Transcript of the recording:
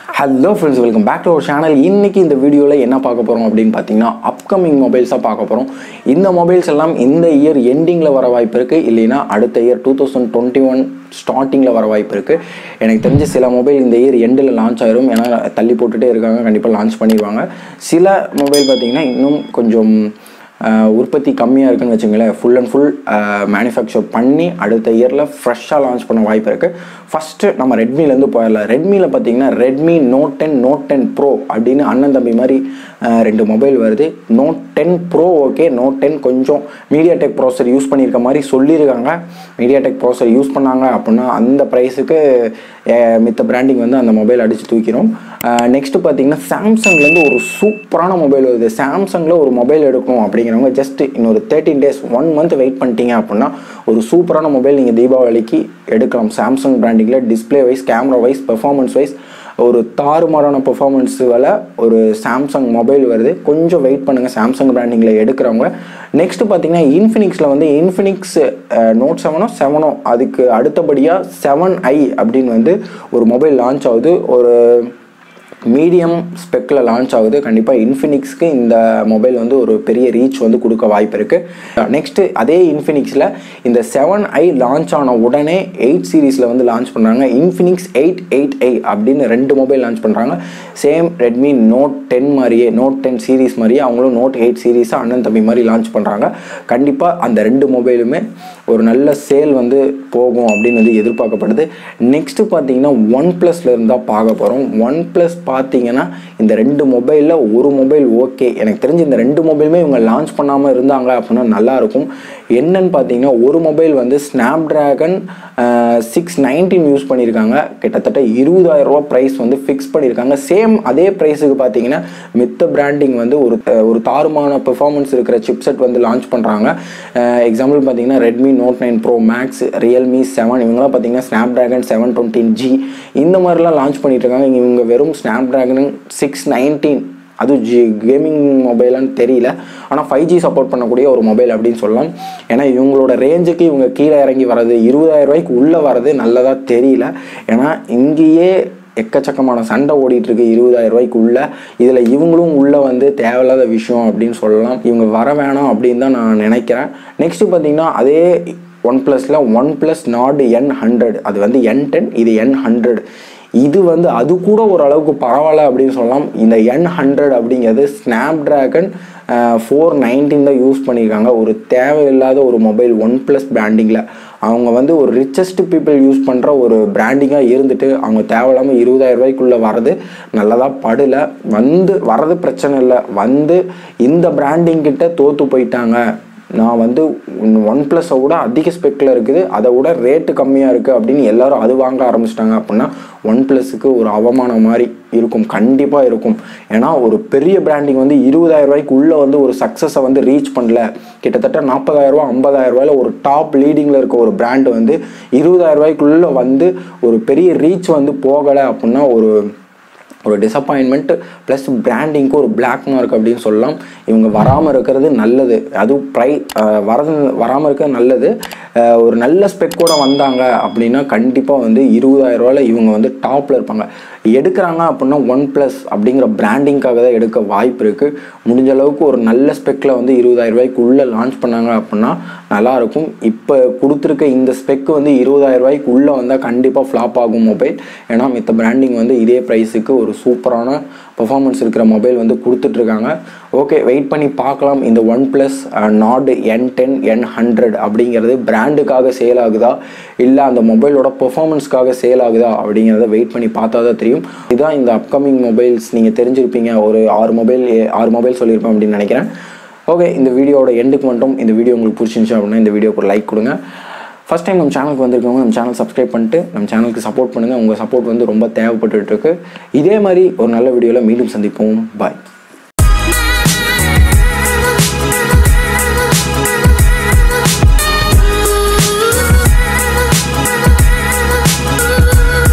hello friends welcome back to our channel இன்னைக்கு இந்த வீடியோவில் என்ன பார்க்க போகிறோம் அப்படின்னு பார்த்தீங்கன்னா அப்கமிங் மொபைல்ஸாக பார்க்க போகிறோம் இந்த மொபைல்ஸ் எல்லாம் இந்த இயர் எண்டிங்கில் வர வாய்ப்பு இருக்குது இல்லைன்னா அடுத்த year two thousand twenty one ஸ்டார்டிங்கில் வர வாய்ப்பு இருக்குது எனக்கு தெரிஞ்ச சில மொபைல் இந்த இயர் எண்டில் லான்ச் ஆயிரும் ஏன்னா தள்ளி போட்டுகிட்டே இருக்காங்க கண்டிப்பாக லான்ச் பண்ணிடுவாங்க சில மொபைல் பார்த்தீங்கன்னா இன்னும் கொஞ்சம் ஆஹ் உற்பத்தி கம்மியாக இருக்குன்னு வச்சுங்களேன் ஃபுல் அண்ட் ஃபுல் மேனுஃபேக்சர் பண்ணி அடுத்த இயரில் ஃப்ரெஷ்ஷாக லான்ச் பண்ண வாய்ப்பு இருக்குது ஃபஸ்ட்டு நம்ம ரெட்மிலேருந்து போயிடலாம் ரெட்மியில் பார்த்தீங்கன்னா Redmi note ten note ten pro அப்படின்னு அண்ணன் தம்பி மாதிரி ஆஹ் ரெண்டு மொபைல் வருது note ten pro okay note ten கொஞ்சம் மீடியா டெக் ப்ராசர் யூஸ் பண்ணியிருக்க மாதிரி சொல்லியிருக்காங்க மீடியா டெக் ப்ராசர் யூஸ் பண்ணாங்க அப்படின்னா அந்த ப்ரைஸுக்கு மித்த பிராண்டிங் வந்து அந்த மொபைல் அடித்து தூக்கிறோம் நெக்ஸ்ட்டு பார்த்தீங்கன்னா சாம்சங்லேருந்து ஒரு சூப்பரான மொபைல் வருது சாம்சங்கில் ஒரு மொபைல் எடுக்கணும் அப்படிங்கிறவங்க ஜஸ்ட் இன்னொரு thirteen days one month wait பண்ணிட்டீங்க அப்படின்னா ஒரு சூப்பரான மொபைல் நீங்கள் தீபாவளிக்கு எடுக்கலாம் சாம்சங் பிராண்டிங்கில் display wise camera wise performance wise ஒரு தாறுமாறான பெர்ஃபார்மன்ஸ் வர ஒரு சாம்சங் மொபைல் வருது கொஞ்சம் வெயிட் பண்ணுங்கள் சாம்சங் பிராண்டிங்கில் எடுக்கிறவங்க நெக்ஸ்ட் பார்த்தீங்கன்னா இன்ஃபினிக்ஸில் வந்து இன்ஃபினிக்ஸ் நோட் செவனோ செவனோ அதுக்கு அடுத்தபடியாக செவன் ஐ அப்படின்னு வந்து ஒரு மொபைல் லான்ச் ஆகுது ஒரு மீடியம் ஸ்பெக்கில் லான்ச் ஆகுது கண்டிப்பாக இன்ஃபினிக்ஸ்க்கு இந்த மொபைல் வந்து ஒரு பெரிய ரீச் வந்து கொடுக்க வாய்ப்பு இருக்குது நெக்ஸ்ட்டு அதே இன்ஃபினிக்ஸில் இந்த செவன் ஐ லான்ச் ஆன உடனே எயிட் சீரீஸில் வந்து லான்ச் பண்ணுறாங்க இன்ஃபினிக்ஸ் எயிட் எயிட் ஐ அப்படின்னு ரெண்டு மொபைல் லான்ச் பண்ணுறாங்க சேம் ரெட்மி நோட் டென் மாதிரியே நோட் டென் சீரீஸ் மாதிரியே அவங்களும் நோட் எயிட் சீரீஸை அண்ணன் தம்பி மாதிரி லான்ச் பண்ணுறாங்க கண்டிப்பாக அந்த ரெண்டு மொபைலுமே ஒரு நல்ல சேல் வந்து போகும் அப்படின்னு வந்து எதிர்பார்க்கப்படுது நெக்ஸ்ட்டு பார்த்தீங்கன்னா ஒன் ப்ளஸில் இருந்தால் பார்க்க போகிறோம் ஒன் ப்ளஸ் பார்த்தீங்கன்னா இந்த ரெண்டு மொபைலில் ஒரு மொபைல் ஓகே எனக்கு தெரிஞ்சு இந்த ரெண்டு மொபைலுமே இவங்க லான்ச் பண்ணாமல் இருந்தாங்க அப்படின்னா நல்லாயிருக்கும் என்னன்னு பார்த்தீங்கன்னா ஒரு மொபைல் வந்து Snapdragon six nineteen use பண்ணியிருக்காங்க கிட்டத்தட்ட இருபதாயிரம் ரூபா ப்ரைஸ் வந்து ஃபிக்ஸ் பண்ணியிருக்காங்க சேம் அதே ப்ரைஸுக்கு பார்த்தீங்கன்னா மித்த பிராண்டிங் வந்து ஒரு ஒரு தாறுமான பெர்ஃபார்மன்ஸ் இருக்கிற சிப்செட் வந்து லான்ச் பண்ணுறாங்க எக்ஸாம்பிள் பார்த்தீங்கன்னா Redmi note nine pro max Realme seven இவங்களாம் பார்த்தீங்கன்னா Snapdragon seven twenty G இந்த மாதிரிலாம் லான்ச் பண்ணிட்டு இருக்காங்க இவங்க வெறும் ஸ்னாப் ட்ராகன் சிக்ஸ் நைன்டீன் அது ஜி கேமிங் மொபைலான்னு தெரியல ஆனால் ஃபைவ் ஜி சப்போர்ட் பண்ணக்கூடிய ஒரு மொபைல் அப்படின்னு சொல்லலாம் ஏன்னா இவங்களோட ரேஞ்சுக்கு இவங்க கீழே இறங்கி வர்றது இருபதாயிரம் ரூபாய்க்கு உள்ளே வர்றது நல்லதாக தெரியல ஏன்னா இங்கேயே எக்கச்சக்கமான சண்டை ஓடிட்டு இருக்கு இருபதாயிரம் ரூபாய்க்கு உள்ள இதில் இவங்களும் உள்ளே வந்து தேவையில்லாத விஷயம் அப்படின்னு சொல்லலாம் இவங்க வர வேணாம் அப்படின்னு தான் நான் நினைக்கிறேன் நெக்ஸ்ட் பார்த்தீங்கன்னா அதே ஒன் ப்ளஸில் OnePlus Nord N hundred அது வந்து என் டென் இது என் ஹண்ட்ரட் இது வந்து அது கூட ஓரளவுக்கு பரவாயில்ல அப்படின்னு சொல்லலாம் இந்த என் ஹண்ட்ரட் அப்படிங்கிறது ஸ்னாப் ட்ராகன் ஃபோர் நைன்டீன் தான் யூஸ் பண்ணியிருக்காங்க ஒரு தேவையில்லாத ஒரு மொபைல் ஒன் ப்ளஸ் பிராண்டிங்கில் அவங்க வந்து ஒரு ரிச்சஸ்ட் பீப்புள் யூஸ் பண்ணுற ஒரு பிராண்டிங்காக இருந்துட்டு அவங்க தேவையில்லாமல் இருபதாயிரம் ரூபாய்க்குள்ளே வரது நல்லதாக படலை வந்து வரது பிரச்சனை இல்லை வந்து இந்த பிராண்டிங் கிட்ட தோற்று போயிட்டாங்க நான் வந்து ஒன் ப்ளஸை விட அதிக ஸ்பெக்கில் இருக்குது அதை விட ரேட்டு கம்மியாக இருக்குது அப்படின்னு எல்லாரும் அது வாங்க ஆரம்பிச்சிட்டாங்க அப்படின்னா ஒன் ப்ளஸுக்கு ஒரு அவமானம் மாதிரி இருக்கும் கண்டிப்பாக இருக்கும் ஏன்னா ஒரு பெரிய பிராண்டிங் வந்து இருபதாயிரம் ரூபாய்க்கு உள்ளே வந்து ஒரு சக்ஸஸை வந்து ரீச் பண்ணல கிட்டத்தட்ட நாற்பதாயிரம் ரூபா ஐம்பதாயிரம் ரூபாயில் ஒரு டாப் லீடிங்கில் இருக்க ஒரு பிராண்டு வந்து இருபதாயிரம் ரூபாய்க்குள்ளே வந்து ஒரு பெரிய ரீச் வந்து போகலை அப்படின்னா ஒரு ஒரு டிசப்பாயின்மெண்ட் ப்ளஸ் பிராண்டிங்க்கு ஒரு பிளாக் மார்க் அப்படின்னு சொல்லலாம் இவங்க வராமல் இருக்கிறது நல்லது அதுவும் ப்ரை வரது வராமல் இருக்கிறது நல்லது ஒரு நல்ல ஸ்பெக்கோட வந்தாங்க அப்படின்னா கண்டிப்பாக வந்து இருபதாயிரம் ரூபாயில் இவங்க வந்து டாப்பில் இருப்பாங்க எடுக்கிறாங்க அப்படின்னா ஒன் ப்ளஸ் அப்படிங்கிற பிராண்டிங்காக தான் எடுக்க வாய்ப்பு இருக்குது முடிஞ்ச அளவுக்கு ஒரு நல்ல ஸ்பெக்கில் வந்து இருபதாயிரம் ரூபாய்க்கு உள்ளே லான்ச் பண்ணாங்க அப்படின்னா நல்லாயிருக்கும் இப்போ கொடுத்துருக்க இந்த ஸ்பெக்கு வந்து இருபதாயிரம் ரூபாய்க்கு உள்ளே வந்தால் கண்டிப்பாக ஃப்ளாப் ஆகும் மொபைல் ஏன்னா மித்த பிராண்டிங் வந்து இதே ப்ரைஸுக்கு ஒரு சூப்பரான பர்ஃபார்மன்ஸ் இருக்கிற மொபைல் வந்து கொடுத்துட்ருக்காங்க ஓகே வெயிட் பண்ணி பார்க்கலாம் இந்த OnePlus Nord N ten N hundred அப்படிங்கிறது பிராண்டுக்காக சேல் ஆகுதா இல்லை அந்த மொபைலோட பெர்ஃபார்மன்ஸ்க்காக சேல் ஆகுதா அப்படிங்கிறத வெயிட் பண்ணி பார்த்தா தான் தெரியும் இதுதான் இந்த அப்கமிங் மொபைல்ஸ் நீங்கள் தெரிஞ்சிருப்பீங்க ஒரு ஆறு மொபைல் ஆறு மொபைல் சொல்லியிருப்பேன் அப்படின்னு நினைக்கிறேன் ஓகே இந்த வீடியோட எண்டுக்கு மட்டும் இந்த வீடியோ உங்களுக்கு பிடிச்சிருந்துச்சு அப்படின்னா இந்த வீடியோக்கு ஒரு லைக் கொடுங்க ஃபஸ்ட் டைம் நம்ம சேனலுக்கு வந்திருக்கவங்க நம்ம சேனல் சப்ஸ்கிரைப் பண்ணிட்டு நம்ம சேனலுக்கு சப்போர்ட் பண்ணுங்கள் உங்கள் சப்போர்ட் வந்து ரொம்ப தேவைப்பட்டுட்டு இருக்கு இதே மாதிரி ஒரு நல்ல வீடியோவில் மீண்டும் சந்திப்போம் பாய்